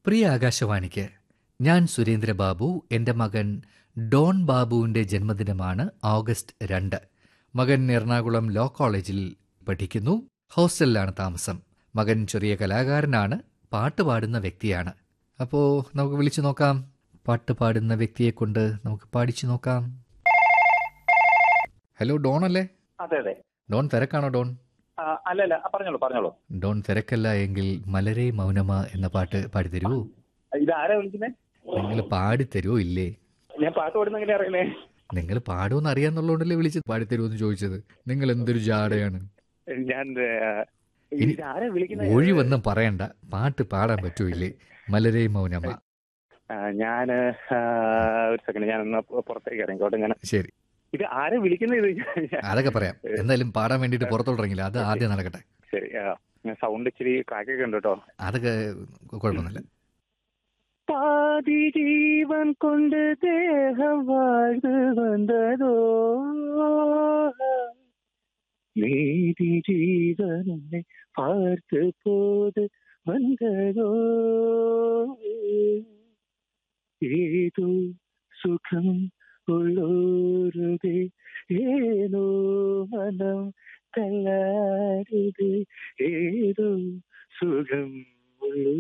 പ്രിയ ആകാശവാണിക്ക് ഞാൻ സുരേന്ദ്രബാബു എൻ്റെ മകൻ ഡോൺ ബാബുവിൻ്റെ ജന്മദിനമാണ് ഓഗസ്റ്റ് രണ്ട് മകൻ എറണാകുളം ലോ കോളേജിൽ പഠിക്കുന്നു ഹോസ്റ്റലിലാണ് താമസം മകൻ ചെറിയ കലാകാരനാണ് പാട്ട് പാടുന്ന വ്യക്തിയാണ് അപ്പോൾ നമുക്ക് വിളിച്ചു നോക്കാം പാട്ട് പാടുന്ന വ്യക്തിയെ കൊണ്ട് നമുക്ക് പാടിച്ചു നോക്കാം ഹലോ ഡോൺ അല്ലേ അതെ അതെ ഡോൺ തിരക്കാണോ ഡോൺ ആ, അല്ല അല്ല ആ, പറഞ്ഞോളൂ പറഞ്ഞോളൂ ഡോൺ തിരക്കല്ല എങ്കിൽ മലരെ മൗനമ എന്ന പാട്ട് പാടിത്തരുമോ ഇത് ആരാ വിളിക്കുന്നേ നിങ്ങൾ പാടിത്തരുമോ ഇല്ലേ ഞാൻ പാട്ട് പാടുന്ന എങ്ങനെ അറിയണേ നിങ്ങൾ പാടുമെന്ന് അറിയാന്നുള്ളതുകൊണ്ടല്ലേ വിളിച്ച് പാടിത്തരുമെന്ന് ചോദിച്ചത് നിങ്ങൾ എന്തൊരു ജാടയാണ് ഞാൻ ആ, ഇനി ഇത് ആരാ വിളിക്കുന്നത് ഒഴിവൊന്നും പറയണ്ട പാട്ട് പാടാൻ പറ്റൂല്ലേ മലരെ മൗനമ ഞാൻ ഒരു സെക്കൻഡ് ഞാൻ ഒന്ന് പുറത്തേക്ക് ഇറങ്ങിക്കോട്ടെ ഞാൻ ശരി ഇത് ആരാ വിളിക്കുന്നത് ഇത് അതൊക്കെ പറയാം എന്തായാലും പാടാൻ വേണ്ടിയിട്ട് പുറത്തോട്ടിറങ്ങില്ല അത് ആദ്യം നടക്കട്ടെ ശരി സൗണ്ട് ഇച്ചിരി ക്രാക്കൊക്കെ ഉണ്ട് കേട്ടോ അതൊക്കെ കുഴപ്പമൊന്നുമില്ല പാതി ജീവൻ കൊണ്ട് ദേഹം வாழ்ந்து വന്നതോ നീതി ജീവനെ പാർത്ത് പോത് വന്നതോ ഏതോ സുഖം ഉള്ളോരുതേ ഏനോ മനം തല്ലാരുത് ഏതോ സുഖം ഉള്ളൂ